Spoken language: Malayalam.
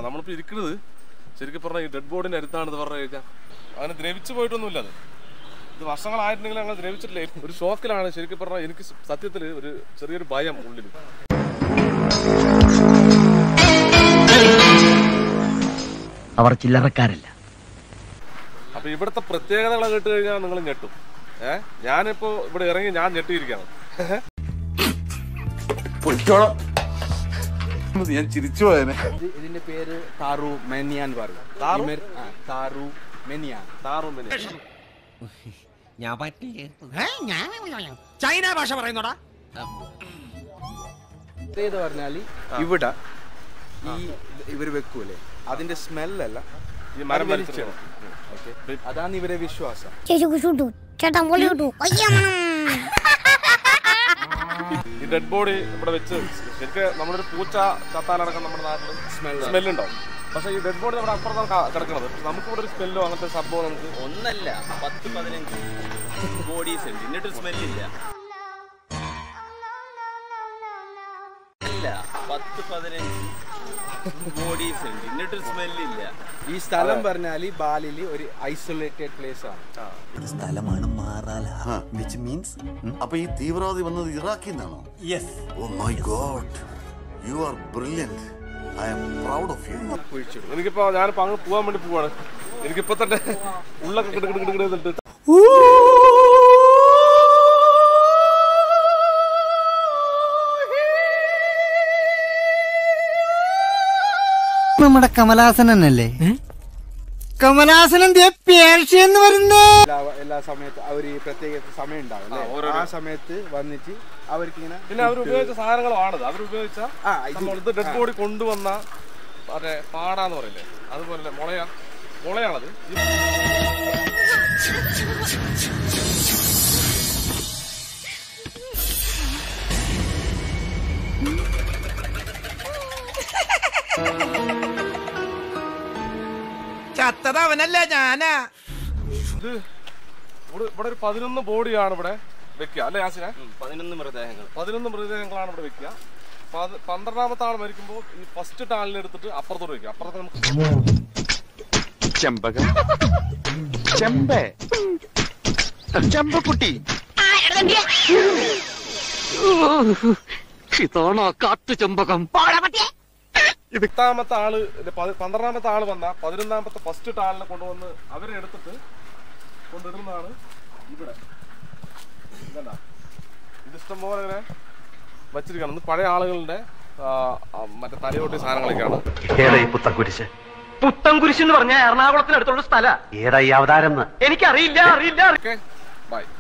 നമ്മളിപ്പോൾ ഇരിക്കുന്നത് ശരിക്കും പറഞ്ഞാൽ ഈ ഡെഡ് ബോഡിന്റെ അടുത്താണെന്ന് പറഞ്ഞു കഴിഞ്ഞാൽ അങ്ങനെ ദ്രവിച്ചു പോയിട്ടൊന്നുമില്ല അത് ഇത് വർഷങ്ങളായിട്ടുണ്ടെങ്കിൽ ഞങ്ങൾ ദ്രവിച്ചിട്ടില്ല ഒരു ഷോക്കിലാണ് ശരിക്കും പറഞ്ഞാൽ എനിക്ക് സത്യത്തിൽ ഒരു ചെറിയൊരു ഭയം ഉള്ളിൽ അവർ ചില്ലറക്കാരല്ല അപ്പൊ ഇവിടുത്തെ പ്രത്യേകതകൾ കേട്ട് കഴിഞ്ഞാൽ നിങ്ങൾ ഞെട്ടും ഏഹ് ഞാനിപ്പോ ഇവിടെ ഇറങ്ങി ഞാൻ ഞെട്ടിയിരിക്കുകയാണ് പൊയ്ക്കോളാം ഞാൻ ചിരിച്ചു പോയനെ ഇത് ഇതിന്റെ പേര് താറു മെനിയാൻ പറയും താറു? ഇമേർ- ആ, താറു മെനിയാൻ താറും പിന്നെ ഞാൻ പറ്റില്ല ചൈന ഭാഷ പറയുന്നോടാ ഇത് പറഞ്ഞാല് ഇവിടെ ഈ ഇവര് വെക്കൂലേ അതിന്റെ സ്മെല്ലല്ല ഈ മരം അത് വലിച്ചെടുക്കണം. ഓക്കെ അതാണ് ഇവരെ വിശ്വാസം ചേച്ചിക്ക് ചുട്ടു ചേട്ടാ പൊളി കിട്ടു അയ്യ ഈ ഡെഡ് ബോഡി ഇവിടെ വെച്ച് ശരിക്കും നമ്മളൊരു പൂച്ച ചത്താലടക്കം നമ്മുടെ നാട്ടിൽ Smell. സ്മെല്ല് ഉണ്ടാവും പക്ഷേ ഈ ഡെഡ് ബോഡി നമ്മുടെ അപ്പുറത്താണ് ക- കിടക്കുന്നത് പക്ഷെ നമുക്കിവിടെ ഒരു സ്മെല്ലോ അങ്ങനത്തെ സംഭവം നമുക്ക് ഒന്നല്ല പത്ത് പതിനഞ്ച് ബോഡീസ് ഉണ്ട് എന്നിട്ട് സ്മെല്ലില്ല ഇല്ല പത്ത് പതിനഞ്ച് ബോഡീസ് ഉണ്ട് എന്നിട്ട് സ്മെല്ലില്ല ഈ സ്ഥലം പറഞ്ഞാല് ബാലില് ഒരു ഐസൊലേറ്റഡ് പ്ലേസ് ആണ് സ്ഥലമാണ് മാറാല വിച്ച് മീൻസ് അപ്പൊ ഈ തീവ്രവാദി വന്നത് ഇറാഖിൽ നിന്നാണോ yes oh my God you are brilliant I am proud of you കുഴിച്ചിടും എനിക്കിപ്പോ ഞാനിപ്പോ അങ്ങ് പോകാൻ വേണ്ടി പോവാണ് എനിക്കിപ്പോ തന്നെ ഉള്ളൊക്കെ കിട കിട കിട കിടന്നിട്ട് നമ്മുടെ കമലാസനല്ലേ കമലാസനൻ പേർഷ്യെന്ന് പറയുന്നേ എല്ലാ എല്ലാ സമയത്തും അവർ പ്രത്യേക സമയം ഉണ്ടാവും അല്ലേ? ആ സമയത്ത് വന്നിട്ട് അവർക്ക് ഇങ്ങനെ പിന്നെ അവർ ഉപയോഗിച്ച സാധനങ്ങളാണത് അവർ ഉപയോഗിച്ച ആ, ഇത് നമ്മൾ ഇത് ഡെഡ് ബോഡി കൊണ്ടുവന്ന മറ്റേ പാടാന്ന് പറയില്ലേ അതുപോലെ മുളയാ മുളയാണത് ഈ ചത്തത് അവനല്ല ഞാനാ ഇത് ഇവിടെ ഇവിടെ ഒരു പതിനൊന്ന് ബോഡിയാണ് ഇവിടെ വെക്കുക അല്ലേ യാസിനെ പതിനൊന്ന് മൃതദേഹങ്ങൾ പതിനൊന്ന് മൃതദേഹങ്ങളാണ് ഇവിടെ വെക്കുക പത്- പന്ത്രണ്ടാമത്തെ ആൾ മരിക്കുമ്പോൾ ഈ ഫസ്റ്റ് ടാളിനെ എടുത്തിട്ട് അപ്പുറത്തോട്ട് വെക്കുക അപ്പുറത്ത് നമുക്ക് ചെമ്പകം ചെമ്പേ ചെമ്പക്കുട്ടി ഇതാണോ കാട്ടു ചെമ്പകം പത്താമത്തെ ആള് ഇത് പതി- പന്ത്രണ്ടാമത്തെ ആള് വന്ന പതിനൊന്നാമത്തെ ഫസ്റ്റ് ടാളിനെ കൊണ്ടുവന്ന് അവരെ എടുത്തിട്ട് കൊണ്ടിടുന്നതാണ് ഇവിടെ ഇതല്ല ഇത് ഇഷ്ടംപോലെ ഇങ്ങനെ വച്ചിരിക്കണം ഇത് പഴയ ആളുകളുടെ ആ, ആ, മറ്റേ തലയോട്ടി സാധനങ്ങളൊക്കെയാണ് ഏതാ ഈ പുത്തൻകുരിശ് പുത്തൻകുരിശ് എന്ന് പറഞ്ഞ എറണാകുളത്തിനടുത്തുള്ള സ്ഥല ഏതാ ഈ അവതാരം എനിക്കറിയില്ല അറിയില്ല ഓക്കെ ബൈ